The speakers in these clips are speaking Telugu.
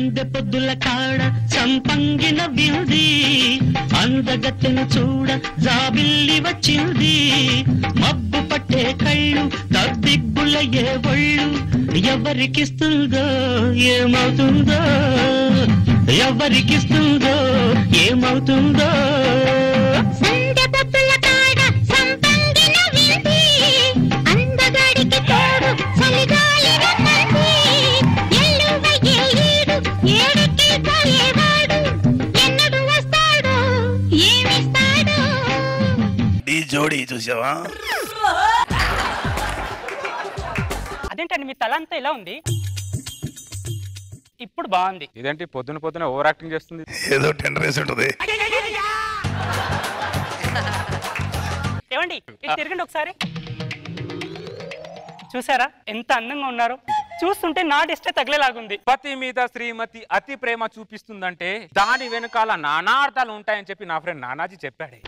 సందె పొద్దుల కాడ సంపంగిన వింది అందగత్తెను చూడ జాబిల్లి వచ్చింది మబ్బు పట్టే కళ్ళు తబ్బిబ్బుల ఏ ఒళ్ళు ఎవరికిస్తుందో ఏమవుతుందో ఎవరికిస్తుందో ఏమవుతుందో సంధ్య పొద్దుల కాడ సంపంగిన వింది అందగాడికి తోడు చలిగాలిన తంది ఎల్లువ ఏడు ఏడుకి పోయేవాడు ఎన్నడు వస్తాడో ఏమిస్తాడో ఈ జోడి చూసావా అదేంటండి మీ తల అంతా ఇలా ఉంది ఇప్పుడు బాగుంది ఇదేంటి పొద్దున పొద్దున ఓవర్ యాక్టింగ్ చేస్తుంది ఏదో టెండర్ వేసి ఉంటుంది ఏమండి ఇటు తిరగండి ఒకసారి చూసారా ఎంత అందంగా ఉన్నారు చూస్తుంటే నా డిస్టే తగిలేలాగుంది పతి మీద శ్రీమతి అతి ప్రేమ చూపిస్తుందంటే దాని వెనకాల నానా అర్థాలు ఉంటాయని చెప్పి నా ఫ్రెండ్ నానాజీ చెప్పాడే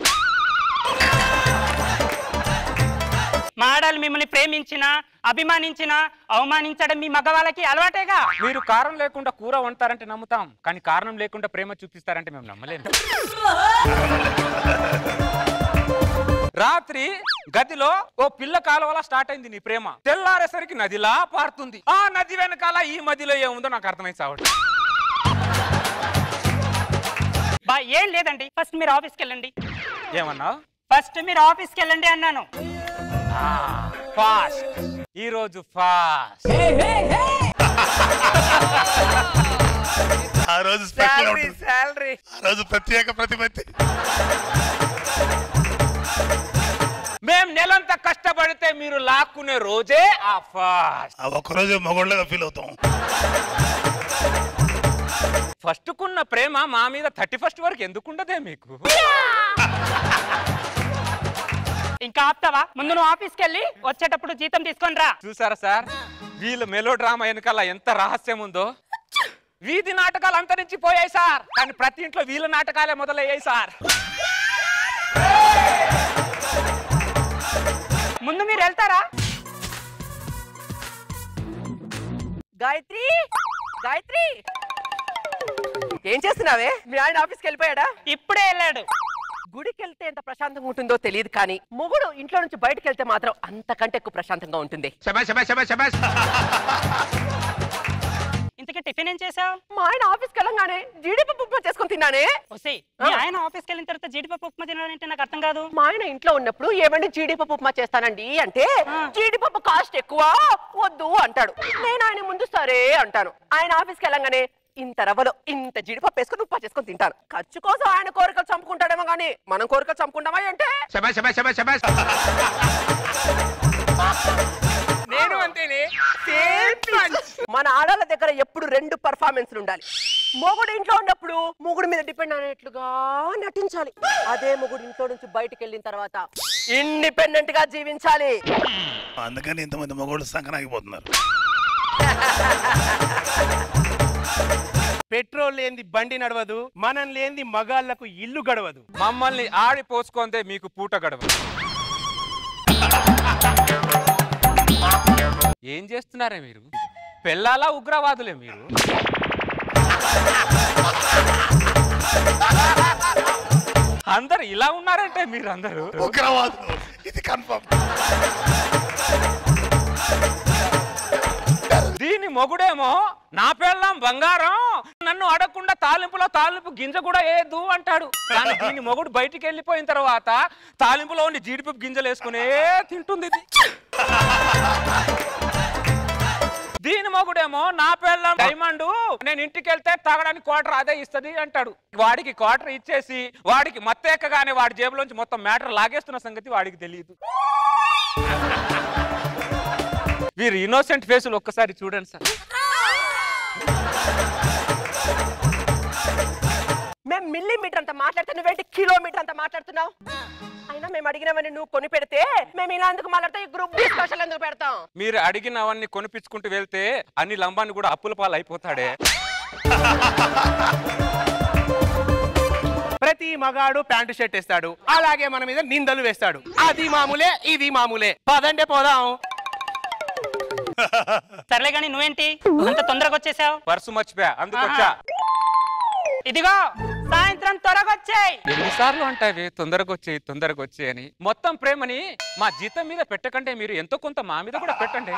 మాడాలు మిమ్మల్ని ప్రేమించిన అభిమానించిన అవమానించడం మీ మగవాళ్ళకి అలవాటేగా మీరు కారణం లేకుండా కూర వండుతారంటే నమ్ముతాం కానీ కారణం లేకుండా ప్రేమ చూపిస్తారంటే మేము నమ్మలేము రాత్రి గదిలో ఓ పిల్ల కాలువలా స్టార్ట్ అయింది నీ ప్రేమ తెల్లారేసరికి నదిలా పారుతుంది ఆ నది వెనకాల ఈ మదిలో ఏముందో నాకు అర్థమై సావడం బా ఏం లేదండి ఫస్ట్ మీరు ఆఫీస్కి వెళ్ళండి ఏమన్నావు ఫస్ట్ మీరు ఆఫీస్కి వెళ్ళండి అన్నాను ఫాస్ట్ ఈ రోజు ఫాస్ట్ ఆ రోజు స్పెషల్ శాలరీ శాలరీ ఆ రోజు ప్రత్యేక ప్రతిపత్తి మేం నెలంతా కష్టపడితే మీరు లాక్కునే రోజే ఆ ఫాస్ట్ ఆ ఒక్కరోజే మగోళ్ళగా ఫీల్ అవుతాం ఫస్ట్ కున్న ప్రేమ మా మీద థర్టీ ఫస్ట్ వరకు ఎందుకుండదే మీకు ఇంకా ఆపుతావా ముందు నువ్వు ఆఫీస్కి వెళ్ళి వచ్చేటప్పుడు జీతం తీసుకొని రా చూసారా సార్ వీళ్ళ మెలో డ్రామా వెనకాల ఎంత రహస్యం ఉందో వీధి నాటకాలు అంతరించిపోయాయి సార్ కానీ ప్రతి ఇంట్లో వీళ్ళ నాటకాలే మొదలయ్యాయి సార్ ముందు మీరు వెళ్తారా గాయత్రి గాయత్రి ఏం చేస్తున్నావే మీ ఆయన ఆఫీస్కి వెళ్ళిపోయాడా ఇప్పుడే వెళ్ళాడు గుడికి వెళ్తే ఎంత ప్రశాంతంగా ఉంటుందో తెలియదు కానీ మొగుడు ఇంట్లో నుంచి బయటకు వెళ్తే మాత్రం అంతకంటే ఎక్కువ ప్రశాంతంగా ఉంటుంది ఇంతకీ టిఫిన్ ఏం చేసావు మా ఆయన ఆఫీస్కి వెళ్ళంగానే జీడిపప్పు ఉప్మా చేసుకొని తిన్నానే వసి మీ ఆయన ఆఫీస్కి వెళ్ళిన తర్వాత జీడిపప్పు ఉప్మా తినాలంటే నాకు అర్థం కాదు మా ఆయన ఇంట్లో ఉన్నప్పుడు ఏమండి జీడిపప్పు ఉప్మా చేస్తానండి అంటే ఆ. జీడిపప్పు కాస్ట్ ఎక్కువ వద్దు అంటాడు నేను ఆయన ముందు సరే అంటాను ఆయన ఆఫీస్కి వెళ్ళంగానే ఇంత రవ్వలో ఇంత జీడిపప్పు వేసుకొని ఉప్మా చేసుకొని తింటాను ఖర్చు కోసం ఆయన కోరికలు చంపుకుంటాడేమో గానీ మనం కోరికలు చంపుకుంటామా అంటే నేను అంతేనే మన ఆడవాళ్ళ దగ్గర ఎప్పుడు రెండు పర్ఫార్మెన్స్ ఉండాలి మొగుడు ఇంట్లో ఉన్నప్పుడు మొగుడు మీద డిపెండ్ అనేట్లుగా నటించాలి అదే మొగుడు ఇంట్లో నుంచి బయటికి వెళ్ళిన తర్వాత ఇండిపెండెంట్ గా జీవించాలి అందుకని ఇంతమంది మగోళ్ళు సంకనాగిపోతున్నారు పెట్రోల్ లేని బండి నడవదు మనం లేని మగాళ్లకు ఇల్లు గడవదు మమ్మల్ని ఆడి పోసుకుందే మీకు పూట గడవ ఏం చేస్తున్నారే మీరు పెళ్ళాలా ఉగ్రవాదులే మీరు అందరు ఇలా ఉన్నారంటే మీరు అందరూ ఉగ్రవాదులు ఇది కన్ఫర్మ్ దీని మొగుడేమో నా పెళ్ళాం బంగారం నన్ను అడగకుండా తాలింపులో తాలింపు గింజ కూడా వేయద్దు అంటాడు కానీ దీని మొగుడు బయటికి వెళ్ళిపోయిన తర్వాత తాలింపులో ఉండి జీడిపప్పు గింజలు వేసుకునే తింటుంది ఇది దీని మొగుడేమో నా పెళ్ళం డైమండ్ నేను ఇంటికి వెళ్తే తాగడానికి క్వార్టర్ అదే ఇస్తది అంటాడు వాడికి క్వార్టర్ ఇచ్చేసి వాడికి మత్తెక్కగానే వాడి జేబులోంచి మొత్తం మ్యాటర్ లాగేస్తున్న సంగతి వాడికి తెలియదు వీరు ఇన్నోసెంట్ ఫేసులు ఒక్కసారి చూడండి సార్ మేము మిల్లీమీటర్ అంత మాట్లాడితే నువ్వేంటి కిలోమీటర్ అంత మాట్లాడుతున్నావు అయినా మేము అడిగినవని నువ్వు కొని పెడితే మేము ఇలా ఎందుకు మాట్లాడితే ఈ గ్రూప్ డిస్కషన్ ఎందుకు పెడతాం మీరు అడిగినవన్నీ కొనిపించుకుంటూ వెళ్తే అన్ని లంబాన్ని కూడా అప్పుల పాలు అయిపోతాడే ప్రతి మగాడు ప్యాంటు షర్ట్ వేస్తాడు అలాగే మన మీద నిందలు వేస్తాడు అది మామూలే ఇది మామూలే పదండే పోదాం సర్లే గాని నువ్వేంటి అంత తొందరగా వచ్చేసావు పర్సు మర్చిపోయా అందుకొచ్చా ఇదిగో సాయంత్రం త్వరగా వచ్చాయి ఎన్నిసార్లు అంటావి తొందరగా వచ్చేయి తొందరగా వచ్చేయి అని మొత్తం ప్రేమని మా జీతం మీద పెట్టకంటే మీరు ఎంతో కొంత మా మీద కూడా పెట్టండి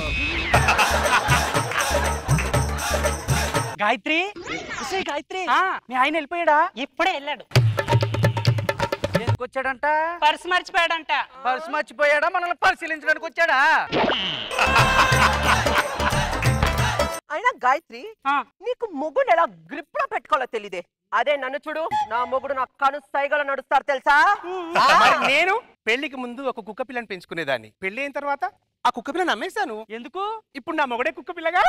గాయత్రి ఉసేయ్ గాయత్రి మీ ఆయన వెళ్ళిపోయాడా ఇప్పుడే వెళ్ళాడు ఎందుకు వచ్చాడంట పర్సు మర్చిపోయాడంట పర్సు మర్చిపోయాడా మనల్ని పరిశీలించడానికి వచ్చాడా అయినా గాయత్రి ఆ, నీకు మొగుడు ఎలా గ్రిప్ లో పెట్టుకోవాలో తెలీదే అదే నన్ను చూడు నా మొగుడు నా కను సైగలు నడుస్తారు తెలుసా మరి నేను పెళ్లికి ముందు ఒక కుక్క పిల్లని పెంచుకునేదాన్ని పెళ్లి అయిన తర్వాత ఆ కుక్క పిల్లని అమ్మేశాను ఎందుకు ఇప్పుడు నా మొగడే కుక్క పిల్లగా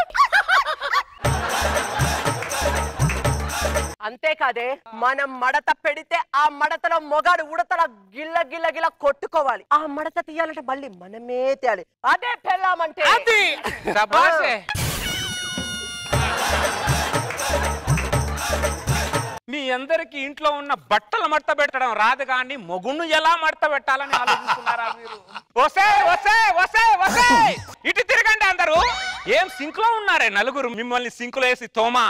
అంతేకాదే మనం మడత పెడితే ఆ మడతలో మొగాడు ఉడతల గిల్ల గిల్ల గిల్ల కొట్టుకోవాలి ఆ మడత తీయాలంటే మళ్ళీ మనమే తేయాలి అదే పెళ్ళామంటే శబాషే. మీ అందరికి ఇంట్లో ఉన్న బట్టలు మడత పెట్టడం రాదు కానీ మొగుణ్ణు ఎలా మడత పెట్టాలని ఆలోచిస్తున్నారా మీరు వసే వసే వసే వసే ఇటు తిరగండి అందరూ ఏం సింక్ లో ఉన్నారే నలుగురు మిమ్మల్ని సింక్ లో వేసి తోమా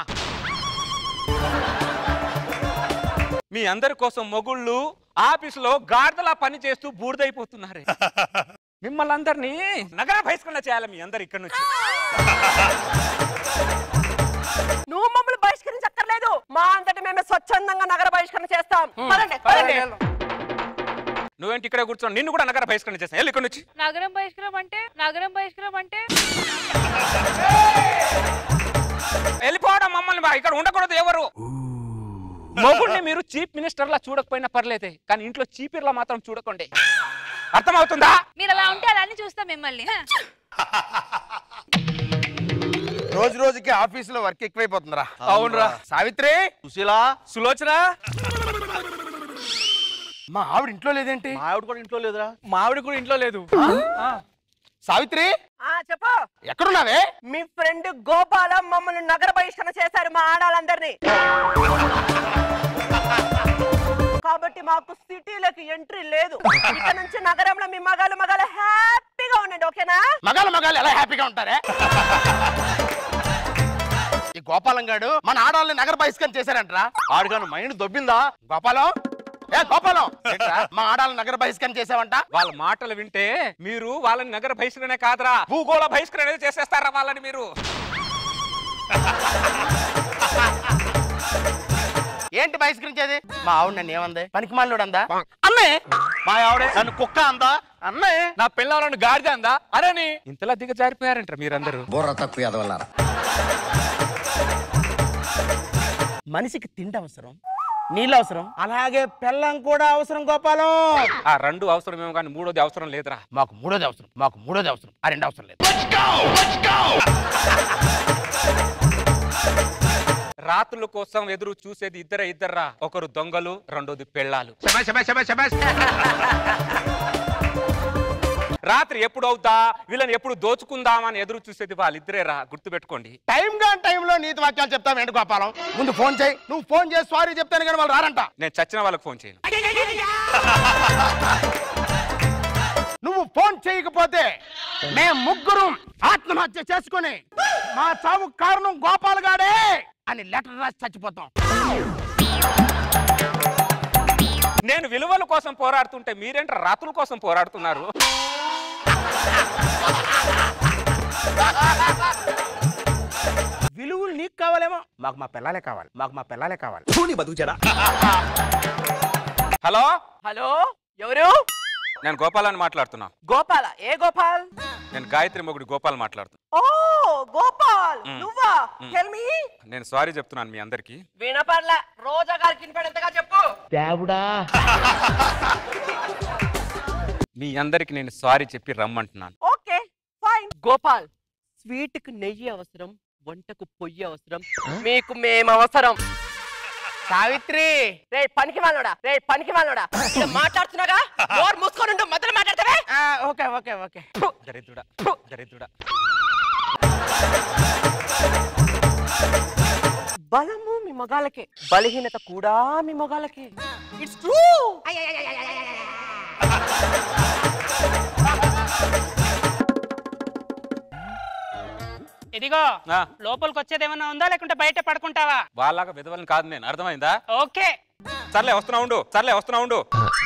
మీ అందరి కోసం మొగుళ్ళు ఆఫీసులో గాడిదలా పని చేస్తూ బూడిదైపోతున్నారే మిమ్మల్ని అందరినీ నగర బహిష్కరణ చేయాలి మీ అందరు ఇక్కడ నుంచి నువ్వు మమ్మల్ని బహిష్కరించక్కర్లేదు మా అంతటి మేమే స్వచ్ఛందంగా నగర బహిష్కరణ చేస్తాం పదండి, పదండి. నువ్వేంటి ఇక్కడే కూర్చొని నిన్ను కూడా నగర బహిష్కరణ చేస్తాను వెళ్ళి ఇక్కడ నుంచి నగరం బహిష్కరం అంటే నగరం బహిష్కరం అంటే వెళ్ళిపోవడం మమ్మల్ని బా- ఇక్కడ ఉండకూడదు ఎవరు మొగుడిని మీరు చీఫ్ మినిస్టర్ లా చూడకపోయినా పర్లేదే కానీ ఇంట్లో చీపిర్లా మాత్రం చూడకండి అర్థమవుతుందా మీరు అలా ఉంటే అలా అన్ని చూస్తాం మిమ్మల్ని హ? రోజు రోజుకి ఆఫీస్ లో వర్క్ ఎక్కువైపోతుందిరా అవునురా సావిత్రి సుశీలా సులోచన మా ఆవిడ ఇంట్లో లేదేంటి మా ఆవిడ కూడా ఇంట్లో లేదురా మా ఆవిడ కూడా ఇంట్లో లేదు సావిత్రి ఆ చెప్పు ఎక్కడున్నావే మీ ఫ్రెండ్ గోపాలం మమ్మల్ని నగర బహిష్కరణ చేశారు మా ఆడాలందరినీ కాబట్టి మాకు సిటీలోకి ఎంట్రీ లేదు ఇక్కడ నుంచి నగరంలో మీ మగాలు మగాలు హ్యాపీగా ఉండండి ఓకేనా మగాలు మగాలు ఎలా హ్యాపీగా ఉంటారే ఈ గోపాలం గాడు మన ఆడవాళ్ళని నగర బహిష్కరణ చేశారంటరా ఆడుగాను మైండ్ దొబ్బిందా గోపాలం ఏ గోపాలం ఏంట్రా? మా ఆడాలని నగర బహిష్కరణ చేసావంట వాళ్ళ మాటలు వింటే మీరు వాళ్ళని నగర బహిష్కరణ కాదురా భూగోళ బహిష్కరణ చేసేస్తారా వాళ్ళని మీరు ఏంటి బహిష్కరించేది మా ఆవిడ నన్ను ఏమంది పనికి మాలోడు అందా అన్నే మా ఆవిడ నన్ను కుక్క అందా అన్నే నా పిల్లలను గాడిద అందా అరని ఇంతలా దిగజారిపోయారంటారు మీరందరూ బుర్ర తక్కువ ఎదవలారా మనిషికి తిండి అవసరం నీళ్ళు అవసరం అలాగే పెళ్ళం కూడా అవసరం గోపాలం ఆ రెండు అవసరమేమో కానీ మూడోది అవసరం లేదురా మాకు మూడోది అవసరం మాకు మూడోది అవసరం ఆ రెండు అవసరం లేదు రాత్రుల కోసం ఎదురు చూసేది ఇద్దరే ఇద్దర్రా ఒకరు దొంగలు రెండోది పెళ్ళాలు రాత్రి ఎప్పుడు అవుతా వీళ్ళని ఎప్పుడు దోచుకుందామని ఎదురు చూసేది వాళ్ళిద్దరే రా గుర్తుపెట్టుకోండి టైం గా టైంలో నీతి వాక్యాలు చెప్తావు ఏంటి గోపాలం ముందు ఫోన్ చేయి నువ్వు ఫోన్ చేసి సారీ చెప్తాను కానీ వాళ్ళు రారంట నేను చచ్చిన వాళ్ళకి ఫోన్ చేయను నువ్వు ఫోన్ చేయకపోతే మేము ముగ్గురు ఆత్మహత్య చేసుకుని మా చావు కారణం గోపాల్ గాడే అని లెటర్ రాసి చచ్చిపోతాం నేను విలువల కోసం పోరాడుతుంటే మీరేంట రాత్రుల కోసం పోరాడుతున్నారు విలువలు నీకు కావాలేమో మాకు మా పిల్లలే కావాలి మాకు మా పిల్లలే కావాలి హలో హలో ఎవరు నేను గోపాల్ అని మాట్లాడుతున్నా గోపాల ఏ గోపాల్ నేను గాయత్రి మొగుడు గోపాల్ మాట్లాడుతున్నా ఓ గోపాల్ మ్. నువ్వా మ్. టెల్ మీ నేను సారీ చెప్తున్నాను మీ అందరికి వినపర్ల రోజా గారికి వినపడేంతగా చెప్పు మీ అందరికి నేను సారీ చెప్పి రమ్మంటున్నాను ఓకే ఫైన్ గోపాల్ స్వీట్ కు నెయ్యి అవసరం వంటకు పొయ్యి అవసరం మీకు మేము అవసరం సావిత్రి రే పనికి మాలోడా రే పనికి మాలోడా ఇలా మాట్లాడుతున్నాగా నోరు మూసుకొని ఉండు మొదలు మాట్లాడతావే ఆ, ఓకే ఓకే ఓకే దరిద్రుడా దరిద్రుడా బలము మీ మగాలకే బలహీనత కూడా మీ మగాలకే ఇట్స్ ట్రూ ఇదిగో ఆ. లోపలికి వచ్చేది ఏమన్నా ఉందా లేకుంటే బయట పడుకుంటావా వాళ్ళగా విధవల్ని కాదు నేను అర్థమైందా ఓకే సర్లే వస్తున్నా ఉండు సర్లే వస్తున్నా ఉండు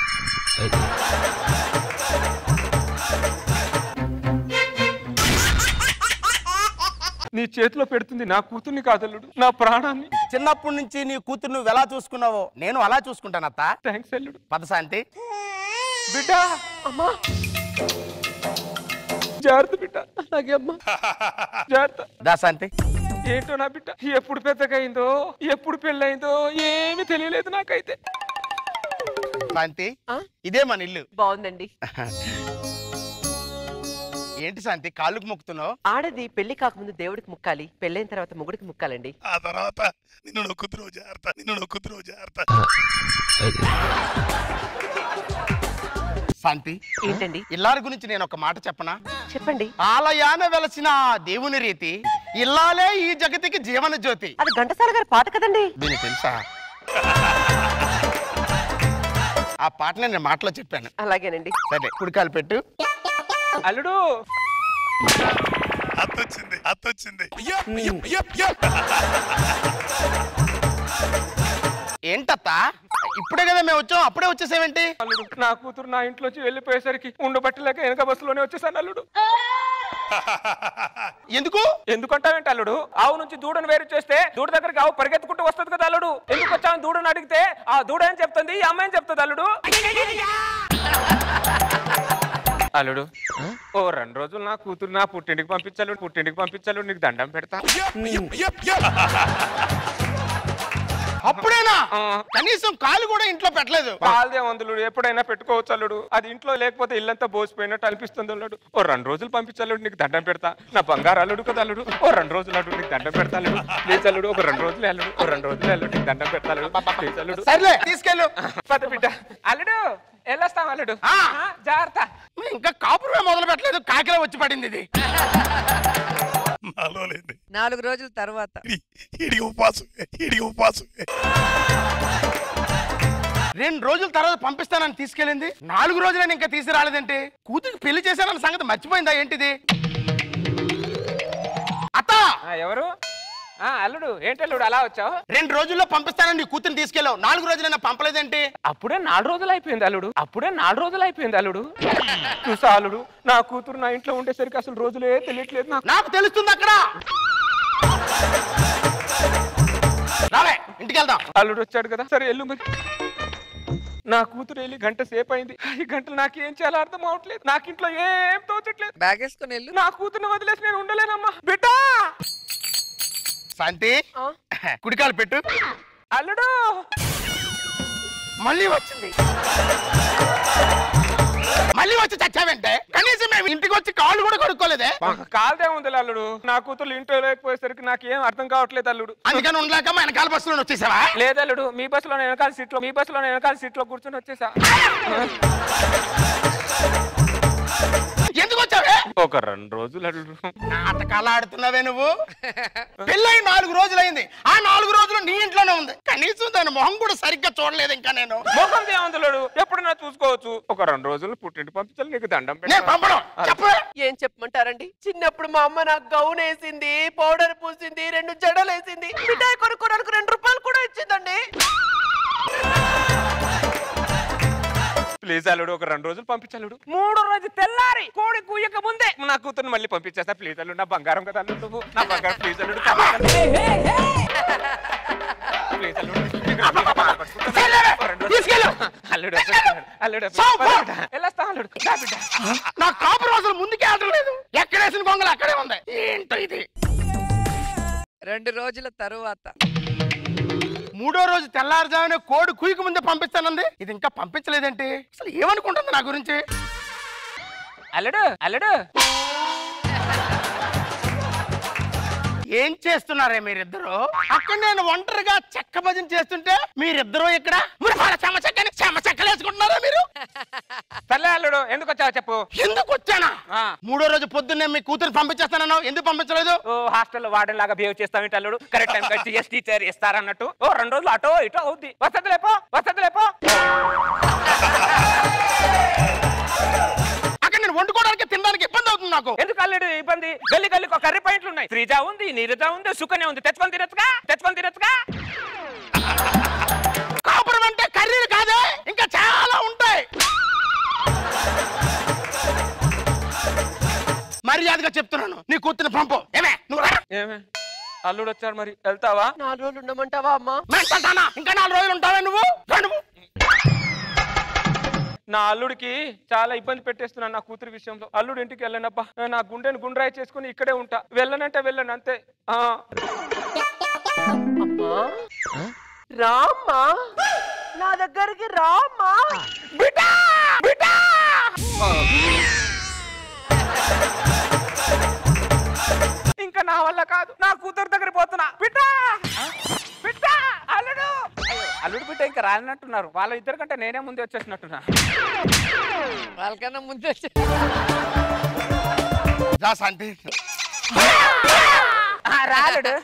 నీ చేతిలో పెడుతుంది నా కూతుర్ని కాదల్లుడు నా ప్రాణాన్ని చిన్నప్పటి నుంచి నీ కూతురు నువ్వు ఎలా చూసుకున్నావో నేను అలా చూసుకుంటాను అత్త థ్యాంక్స్ అల్లుడు పదశాంతి బిడ్డ అమ్మా జాగ్రత్త బిడ్డ అలాగే అమ్మా జాగ్రత్త దాశాంతి ఏంటో నా బిడ్డ ఎప్పుడు పెద్దగా అయిందో ఎప్పుడు పెళ్ళయిందో ఏమీ తెలియలేదు నాకైతే శాంతి ఆ? ఇదే మన ఇల్లు బాగుందండి ఏంటి శాంతి కాళ్ళకు మొక్కుతున్నావు ఆడది పెళ్లి కాకముందు దేవుడికి ముక్కాలి పెళ్ళైన తర్వాత మొగుడికి ముక్కాలండి ఆ తర్వాత నిన్ను నొక్కుతురు జాగ్రత్త నిన్ను నొక్కుతురు జాగ్రత్త శాంతి ఏంటండి ఇల్లారి గురించి నేను ఒక మాట చెప్పనా చెప్పండి ఆలయాన వెలసిన ఆ దేవుని రీతి ఇల్లాలే ఈ జగతికి జీవన జ్యోతి అది ఘంటసాల గారి పాట కదండి దీనికి తెలుసా ఆ పాటని నేను మాటలో చెప్పాను అలాగేనండి సరే కుడికాలు పెట్టు అల్లుడు అత్తొచ్చింది అత్తొచ్చింది ఏంటత్తా ఇప్పుడే కదా మేము వచ్చాం అప్పుడే వచ్చేసావేంటి అల్లుడు నా కూతురు నా ఇంట్లోంచి వెళ్ళిపోయేసరికి ఉండబట్టలేక వెనక బస్సులోనే వచ్చేసాను అల్లుడు ఎందుకు ఎందుకంటావేంటి అల్లుడు ఆవు నుంచి దూడను వేరు చేస్తే దూడ దగ్గరికి ఆవు పరిగెత్తుకుంటూ వస్తుంది కదా అల్లుడు ఎందుకు వచ్చావు దూడను అడిగితే ఆ దూడ ఏం చెప్తుంది ఈ అమ్మాయి ఏం చెప్తుంది అల్లుడు అల్లుడు ఓ రెండు రోజులు నా కూతురు నా పుట్టింటికి పంపించాలు పుట్టింటికి పంపించాలు నీకు దండం పెడతా అప్పుడేనా ఆ. కనీసం కాలు కూడా ఇంట్లో పెట్టలేదు పాలదే వందులు ఎప్పుడైనా పెట్టుకోవచ్చు అల్లుడు అది ఇంట్లో లేకపోతే ఇల్లంతా బోసిపోయినట్టు అనిపిస్తుంది అల్లుడు ఓ రెండు రోజులు పంపించాడు నీకు దండం పెడతా నా బంగారు అల్లుడు కదా అల్లుడు ఓ రెండు రోజులు అల్లుడు నీకు దండం పెడతా అల్లుడు ప్లీజ్ అల్లుడు ఒక రెండు రోజులు అల్లుడు ఓ రెండు రోజులు అల్లుడు నీకు దండం పెడతా అల్లుడు ప్లీజ్ అల్లుడు సర్లే తీసుకెళ్ళు పద బిడ్డ అల్లుడు వెళ్ళొస్తాం అల్లుడు ఆ. ఆ, జాగ్రత్త ఇంకా కాపురమే మొదలు పెట్టలేదు కాకిలా వచ్చి పడింది ఇది నాలో లేండి నాలుగు రోజుల తర్వాత ఇడికి ఉపవాసం ఇడికి ఉపవాసం రెండు రోజుల తర్వాత పంపిస్తానని తీసుకెళ్ళింది నాలుగు రోజులని ఇంకా తీసుకురాలేదంటే కూతురికి పెళ్లి చేశానన్న సంగతి మర్చిపోయిందా ఏంటిది అత్త ఆ, ఎవరు ఆ, అల్లుడు ఏంటి అల్లుడు అలా వచ్చావు రెండు రోజుల్లో పంపిస్తానని నీ కూతురు తీసుకెళ్ళావు నాలుగు రోజులైనా పంపలేదేంటి అప్పుడే నాలుగు రోజులు అయిపోయింది అల్లుడు అప్పుడే నాలుగు రోజులు అయిపోయింది అల్లుడు చూసా అల్లుడు నా కూతురు నా ఇంట్లో ఉండేసరికి అసలు రోజులే తెలియట్లేదు నాకు నాకు తెలుస్తుంది అక్కడ రావే ఇంటికి వెళ్దాం అల్లుడు వచ్చాడు కదా సరే ఎల్లు మరి నా కూతురు వెళ్ళి గంట సేపు అయింది ఈ గంటలు నాకు ఏం చేయాలో అర్థం అవట్లేదు నాకు ఇంట్లో ఏం తోచట్లేదు బ్యాగ్ వేసుకొని వెళ్ళు నా కూతుర్ని వదిలేసి నేను ఉండలేనమ్మా బిడ్డ శాంతి ఆ? కుడికాలు పెట్టు అల్లుడు మళ్ళీ వచ్చింది మళ్ళీ వచ్చి చచ్చావంటే కనీసం మేము ఇంటికి వచ్చి కాళ్ళు కూడా కొడుకోలేదే కాదే ఉంది అల్లుడు నా కూతురు ఇంట్లో లేకపోయేసరికి నాకు ఏం అర్థం కావట్లేదు అల్లుడు అందుకని ఉండలేక మా వెనకాల బస్సులో వచ్చేసావా లేదల్లుడు మీ బస్సులో నేను వెనకాల సీట్లో మీ బస్సులో నేను వెనకాల సీట్లో కూర్చొని వచ్చేసా ఎందుకు వచ్చావే ఒక రెండు రోజులు అల్లుడు నాటకాలు ఆడుతున్నావే నువ్వు పెళ్ళై నాలుగు రోజులైంది ఆ నాలుగు రోజులు నీ ఇంట్లోనే ఉంది కనీసం దాని మొహం కూడా సరిగ్గా చూడలేదు ఇంకా నేను ముఖం ఏమందులోడు ఎప్పుడైనా చూసుకోవచ్చు ఒక రెండు రోజులు పుట్టింటి పంపించాలి నీకు దండం నేను పెట్టా పంపడం చెప్పు ఏం చెప్పమంటారండి చిన్నప్పుడు మా అమ్మ నాకు గౌన్ వేసింది పౌడర్ పూసింది రెండు జడలు వేసింది మిఠాయి కొనుక్కోడానికి రెండు రూపాయలు కూడా ఇచ్చిందండి ప్లీజ్ అల్లుడు ఒక రెండు రోజులు పంపించాలుడు మూడో రోజు తెల్లారి కోడి కూయక ముందే నా కూతుర్ని మళ్ళీ పంపించేస్తా ప్లీజ్ అల్లుడు నా బంగారం కదా అల్లుడు నువ్వు నా బంగారం ప్లీజ్ అల్లుడు ప్లీజ్ అల్లుడు తీసుకెళ్ళు అల్లుడు అల్లుడు సావు, పో. వెళ్ళొస్తా అల్లుడు దా బిడ్డ. నా కాపు రోజులు ముందుకే ఆడలేదు ఎక్కడేసిన గొంగలు అక్కడే ఉంది ఏంటో ఇది రెండు రోజుల తరువాత మూడో రోజు తెల్లారుజామున కోడి కుయ్యకు ముందే పంపిస్తానంది ఇది ఇంకా పంపించలేదేంటి అసలు ఏమనుకుంటుంది నా గురించి అల్లుడు అల్లుడు ఏం చేస్తున్నారే మీరిద్దరు అక్కడ నేను ఒంటరిగా చెక్క భజన చేస్తుంటే మీరిద్దరూ ఇక్కడ మురపాల చెమ్మ చెక్కని చెమ్మ చెక్కలేసుకుంటున్నారా మీరు సర్లే అల్లుడు ఎందుకు వచ్చావు చెప్పు ఎందుకు వచ్చానా ఆ. మూడో రోజు పొద్దున్నే మీ కూతురు పంపించేస్తానన్నావు ఎందుకు పంపించలేదు ఓ హాస్టల్లో వార్డెన్ లాగా బిహేవ్ చేస్తావు అల్లుడు కరెక్ట్ టైం వచ్చి ఎస్ టీచర్ ఇస్తారన్నట్టు ఓ రెండు రోజులు అటో ఇటో అవుద్ది వసతి లేపో వసతి లేపో అక్కడ నేను వండుకోవడానికి తినడానికి ఇబ్బంది అవుతుంది నాకు ఎందుకు అల్లుడు లేడు ఇబ్బంది గల్లి గల్లికి ఒక కర్రీ పాయింట్లు ఉన్నాయి శ్రీజ ఉంది నీరజ ఉంది సుకన్య ఉంది తెచ్చుకొని తినచ్చుగా తెచ్చుకొని తినచ్చుగా కాపురం అంటే కర్రీలు కాదే ఇంకా చాలా ఉంటాయి మర్యాదగా చెప్తున్నాను నీ కూతురు పంపు ఏమే నువ్వు రా ఏమే అల్లుడు వచ్చాడు మరి వెళ్తావా నాలుగు రోజులు ఉండమంటావా అమ్మా మెంటల్దానా? ఇంకా నాలుగు రోజులు ఉంటావే నువ్వు రా నువ్వు నా అల్లుడికి చాలా ఇబ్బంది పెట్టేస్తున్నాను నా కూతురి విషయంలో అల్లుడు ఇంటికి వెళ్ళనబ్బా నా గుండెని గుండ్రాయి చేసుకుని ఇక్కడే ఉంటా వెళ్ళనంటే వెళ్ళను అంతే ఆ అమ్మా రామ్మా నా దగ్గరికి రామ్మా బిడ్డా బిడ్డా ఇంకా నా వల్ల కాదు నా కూతురు దగ్గర పోతున్నా బిడ్డా బిడ్డా అల్లుడు అయ్యో, అల్లుడు బిడ్డ ఇంకా రానట్టున్నారు వాళ్ళ ఇద్దరు కంటే నేనే ముందే వచ్చేసినట్టున్నా వాళ్ళకన్నా ముందే రా శాంతి రాలుడు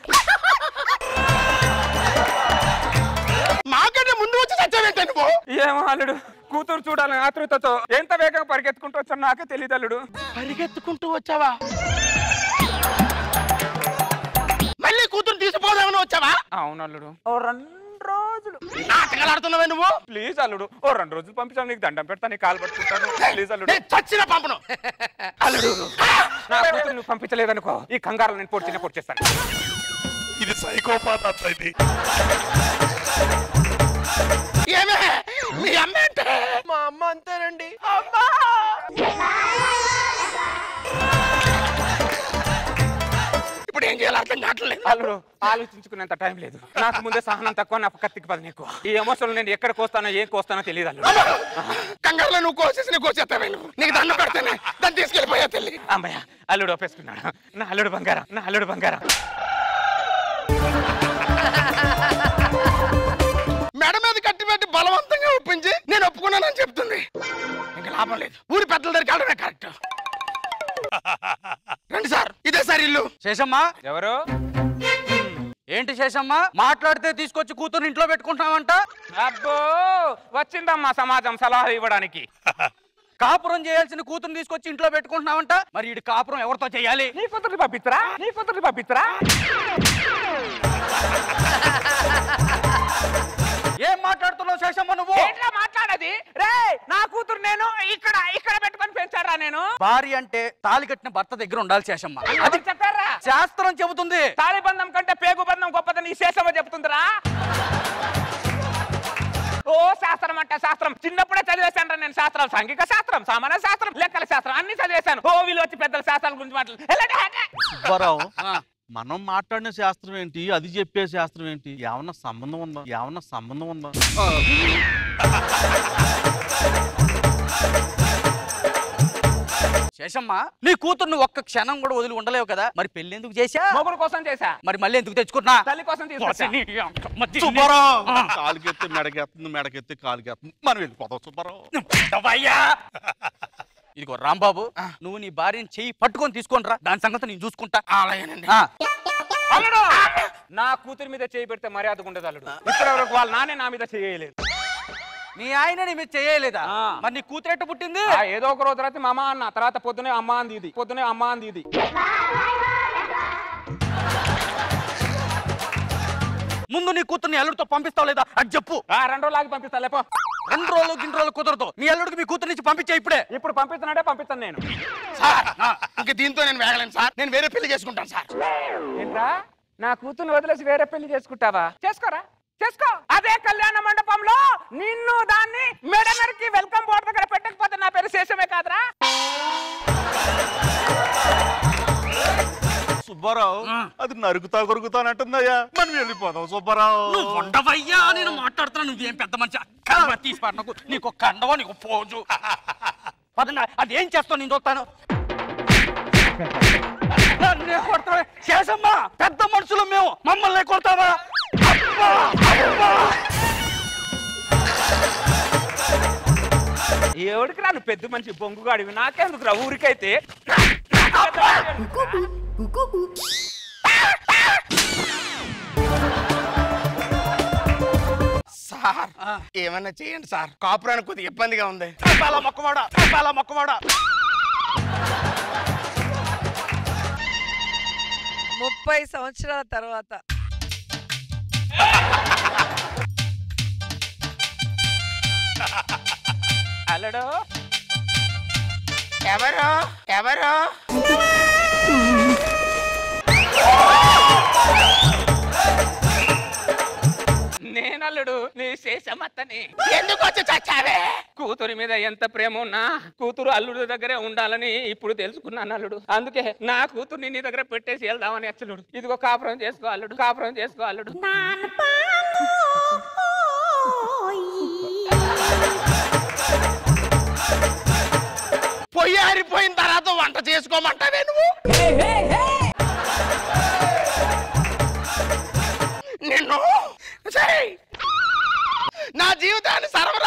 మాకంటే ముందు వచ్చి చచ్చావేంటే నువ్వు ఏమో అల్లుడు కూతురు చూడాలని ఆతృతతో ఎంత వేగంగా పరిగెత్తుకుంటూ వచ్చాను నాకే తెలియదు అల్లుడు పరిగెత్తుకుంటూ వచ్చావా మళ్ళీ కూతురు తీసిపోదామని వచ్చావా అవును అల్లుడు ఓ రెండు రోజులు నాటకాలాడుతున్నావే నువ్వు ప్లీజ్ అల్లుడు ఓ రెండు రోజులు పంపించాను నీకు దండం పెడతా నీకు కాలు పట్టుకుంటాను ప్లీజ్ అల్లుడు నేను చచ్చిన పంపను అల్లుడు నా కూతురు నువ్వు పంపించలేదనుకో ఈ కంగారు నేను పొడి చిన్న పొడి చేస్తాను ఇది సైకోపాత్ అత్త ఇది ఏమే మీ అమ్మ అంటే మా అమ్మ అంతేనండి ఇప్పుడు ఏం చేయాలి అర్థం కావట్లేదు అల్లుడు ఆలోచించుకునేంత టైం లేదు నాకు ముందే సహనం తక్కువ నా కత్తికి పది ఎక్కువ ఈ ఎమోషన్ నేను ఎక్కడ కోస్తానో ఏం కోస్తానో తెలియదు అల్లుడు కంగారులో నువ్వు కోసేసి నువ్వు కోసేస్తావే నువ్వు నీకు దండం పెడతానే దాన్ని తీసుకెళ్ళిపోయా తల్లి అమ్మయ్య అల్లుడు ఒప్పేసుకున్నాడు నా అల్లుడు బంగారం నా అల్లుడు బంగారం మెడ మీద కట్టి పెట్టి బలవంతంగా ఒప్పించి నేను ఒప్పుకున్నానని చెప్తుంది ఇంకా లాభం లేదు ఊరి పెద్దల దగ్గరికి వెళ్ళడమే కరెక్ట్ రండి సార్ ఇదే సార్ ఇల్లు శేషమ్మా ఎవరు ఏంటి శేషమ్మా మాట్లాడితే తీసుకొచ్చి కూతురు ఇంట్లో పెట్టుకుంటున్నావంట అబ్బో వచ్చిందమ్మా సమాజం సలహా ఇవ్వడానికి కాపురం చేయాల్సిన కూతురు తీసుకొచ్చి ఇంట్లో పెట్టుకుంటున్నావంట మరి ఈ కాపురం ఎవరితో చేయాలి నీ కూతురు పంపిత్తరా నీ కూతురు పంపిత్తరా ఏం మాట్లాడుతున్నావు శేషమ్మ నువ్వు ఏంట్రా మాట్లాడేది రే నా కూతురు నేను ఇక్కడ ఇక్కడ పెట్టుకొని పెంచారా నేను భార్య అంటే తాలి కట్టిన భర్త దగ్గర ఉండాలి శేషమ్మ అది చెప్పారా శాస్త్రం చెబుతుంది తాలిబంధం కంటే పేగు బంధం గొప్పదని ఈ శేషమ్మ చెప్తుందిరా ఓ శాస్త్రం అంటే శాస్త్రం చిన్నప్పుడే చదివేశాను నేను శాస్త్రాలు సాంఘిక శాస్త్రం సామాన్య శాస్త్రం లెక్కల శాస్త్రం అన్ని చదివేశాను ఓ వీళ్ళు వచ్చి పెద్దల శాస్త్రాల గురించి మాట్లాడు సుబ్బారావు మనం మాట్లాడిన శాస్త్రం ఏంటి అది చెప్పే శాస్త్రం ఏంటి ఏమన్నా సంబంధం ఉందా ఏమన్నా సంబంధం ఉందా శేషమ్మ నీ కూతుర్ని ఒక్క క్షణం కూడా వదిలి ఉండలేవు కదా మరి పెళ్లి ఎందుకు చేశా మొగుడు కోసం చేశా మరి మళ్ళీ ఎందుకు తెచ్చుకున్నా తల్లి కోసం తీసుకొచ్చా సుబ్బారావు కాలుకెత్తి మెడకెత్తుంది మెడకెత్తి కాలుకెత్తుంది మనం వెళ్ళిపోతాం సుబ్బారావు ఇదిగో రాంబాబు నువ్వు నీ భార్యని చెయ్యి పట్టుకొని తీసుకొని రా దాని సంగతి నేను చూసుకుంటా అలాగేనండి ఆ, అల్లుడు నా కూతురి మీద చేయి పెడితే మర్యాదగా ఉండదు అల్లుడు ఇప్పటి వరకు వాళ్ళ నాన్నే నా మీద చేయలేదు మీ ఆయన నీ మీద చేయలేదా ఆ. మరి నీ కూతురు ఎట్ట పుట్టింది ఆ, ఏదో ఒక రోజు తర్వాత మా అమ్మ అన్న తర్వాత పొద్దునే అమ్మ అంది ఇది పొద్దునే అమ్మ అంది ఇది ముందు నీ కూతుర్ని అల్లుడితో పంపిస్తావు లేదా అది చెప్పు ఆ, రెండు రోజులు ఆగి పంపిస్తా లేపో రెండు రోజులు గిన్ని రోజులు కుదరదు మీ అల్లుడికి మీ కూతురు నుంచి పంపించే ఇప్పుడే ఇప్పుడు పంపిస్తున్నాడే పంపిస్తాను నేను సార్ ఇంక దీంతో నేను వేగలేను సార్ నేను వేరే పెళ్లి చేసుకుంటాను సార్ ఏంట్రా నా కూతుర్ని వదిలేసి వేరే పెళ్లి చేసుకుంటావా చేసుకోరా చేసుకో అదే కళ్యాణ మండపంలో నిన్ను దాన్ని మెడ నరికి వెల్కమ్ బోర్డు దగ్గర పెట్టకపోతే నా పేరు శేషమే కాదురా సుబ్బారావు అది నరుకుతా కొరుకుతానంటుందయ్యా మనం వెళ్ళిపోదాం సుబ్బారావు నువ్వు ఉండవయ్యా నేను మాట్లాడుతున్నా నువ్వేం పెద్ద మనిషి కండ తీసి పారు నాకు నీకు కండవ నీకు పోజు పదండి అది ఏం చేస్తావు నేను చూస్తాను నన్నే కొడతావా? శేషమ్మా పెద్ద మనుషులు మేము మమ్మల్ని కొడతావా అబ్బా! అబ్బా! ఎవడికి రాను పెద్ద మనిషి బొంగుగాడివి నాకెందుకు రా ఊరికైతే సార్ ఏమన్నా చేయండి సార్ కాపురానికి కొద్దిగా ఇబ్బందిగా ఉంది బాల మొక్కవాడా బాల మొక్కవాడా ముప్పై సంవత్సరాల తర్వాత అల్లుడు ఎవరు ఎవరు నేనల్లుడు నీ శేషమత్తని ఎందుకు వచ్చి చచ్చావే కూతురి మీద ఎంత ప్రేమ ఉన్నా కూతురు అల్లుడి దగ్గరే ఉండాలని ఇప్పుడు తెలుసుకున్నాను అల్లుడు అందుకే నా కూతుర్ని నీ దగ్గర పెట్టేసి వెళ్దామని అచ్చలుడు ఇదిగో కాపురం చేసుకో అల్లుడు కాపురం చేసుకో అల్లుడు పొయ్యి ఆరిపోయిన తర్వాత వంట చేసుకోమంటావే నువ్వు నిన్ను సరే నా జీవితాన్ని సర్వ